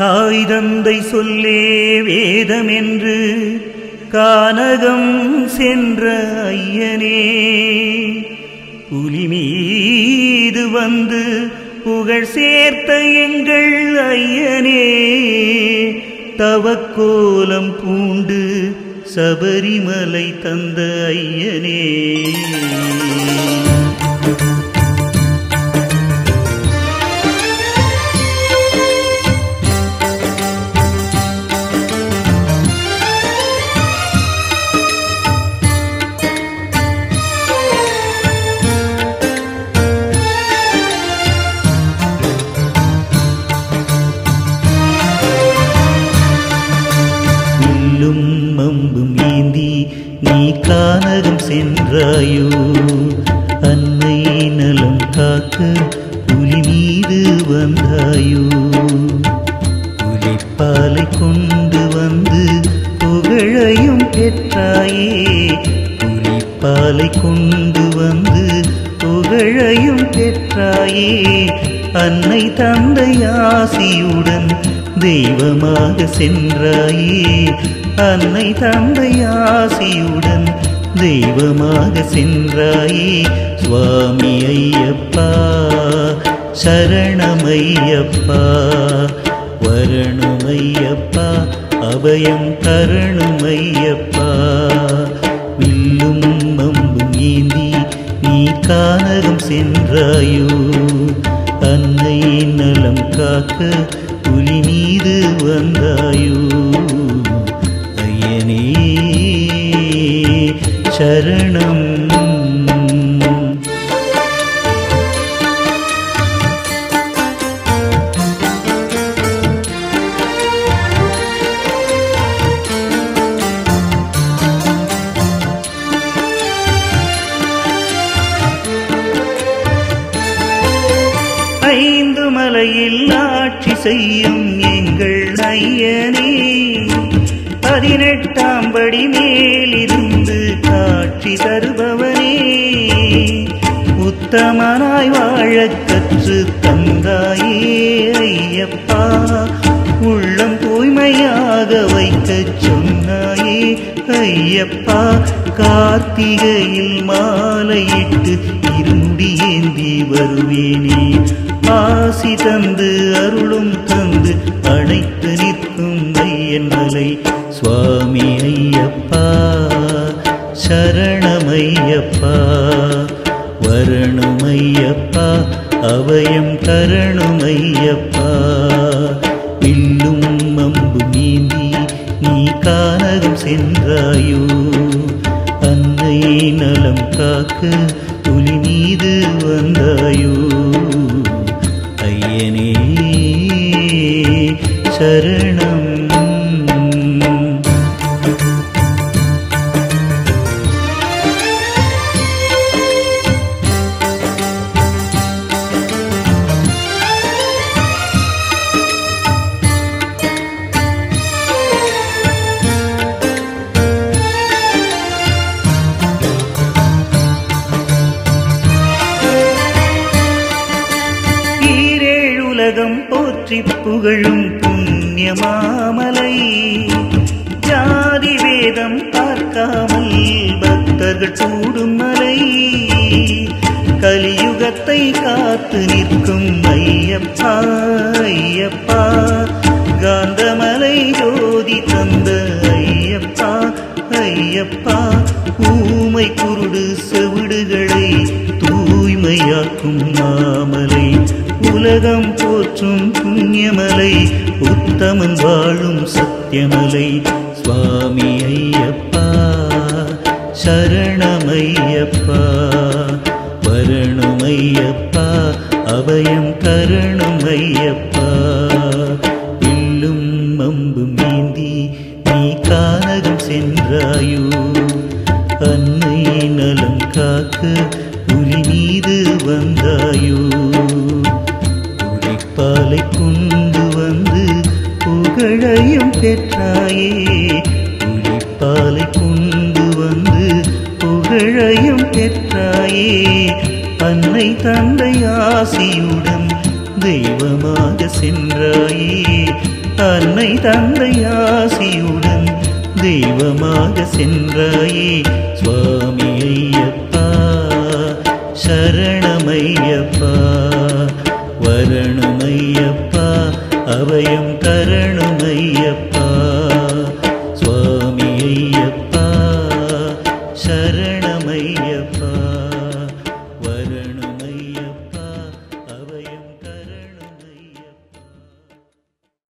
தாய் தந்தை சொல்லே வேதம் என்று கானகம் சென்ற ஐயனே புலி மீது வந்து புகழ் சேர்த்த எங்கள் ஐயனே தவக்கோலம் பூண்டு சபரிமலை தந்த ஐயனே வில்லும் அம்பும் ஏந்தி நீ கானகம் சென்றாயோ அன்னை நலம் காக்க புலி மீது வந்தாயோ புலிப்பாலை கொண்டு வந்து புகழையும் பெற்றாயே புலிப்பாலை கொண்டு வந்து புகழையும் பெற்றாயே அன்னை தந்தை ஆசியுடன் தெய்வமாக சென்றாயே அன்னை தந்தை ஆசியுடன் தெய்வமாக சென்றாயே சுவாமி ஐயப்பா சரணமையப்பா வரணுமையப்பா அபயம் தரணுமையப்பா வில்லும் அம்பும் ஏந்தி நீ கானகம் சென்றாயோ அன்னை நலம் காக்க புலி மீது வந்தாயோ ஐயனே சரணம் ஐந்து மலையில் ஆட்சி செய்யும் எங்கள் ஐயனே பதினெட்டாம் படி மேலிருந்து காட்சி தருபவனே உத்தமனாய் வாழக் கற்று தந்தாயே ஐயப்பா உள்ளம் தூய்மையாக வைக்கச் சொன்னாயே ஐயப்பா கார்த்திகையில் மாலையிட்டு இருமுடி ஏந்தி வருவேனே ஆசி தந்து அருளும் தந்து அணைத்து நிற்கும் ஐயன் மலை சுவாமி ஐயப்பா சரணமையப்பா வரணுமையப்பா அபயம் தரணுமையப்பா வில்லும் அம்பு நீந்தி நீ கானகம் சென்றாயோ அன்னை நலம் காக்க புலி மீது வந்தாயோ ஐயனே சரணம் ஈரேழுலகம் போற்றி புகழும் புண்ணிய மாமலை ஜாதி வேதம் பார்க்காமல் பக்தர்கள் கூடும் மலை கலியுகத்தை காத்து நிற்கும் ஐயப்பா ஐயப்பா காந்தமலை ஜோதி தந்த ஐயப்பா ஐயப்பா ஊமை குருடு செவிடுகளை தூய்மையாக்கும் மாமலை உலகம் போற்றும் புண்ணியமலை உத்தமன் வாழும் சத்தியமலை சுவாமி ஐயப்பா சரணமையப்பா வரணுமையப்பா அபயம் தரணுமையப்பா வில்லும் அம்பும் ஏந்தி நீ கானகம் சென்றாயோ அன்னை நலம் காக்க புலி மீது வந்தாயோ புலிப்பாலை கொண்டு வந்து புகழையும் பெற்றாயே புலிப்பாலை கொண்டு வந்து புகழையும் பெற்றாயே அன்னை தந்தை ஆசியுடன் தெய்வமாக சென்றாயே அன்னை தந்தை ஆசியுடன் தெய்வமாக சென்றாயே சுவாமி ஐயப்பா சரணமையப்பா வரணுமையப்பா அபயம் தரணுமையப்பா சுவாமி ஐயப்பா சரண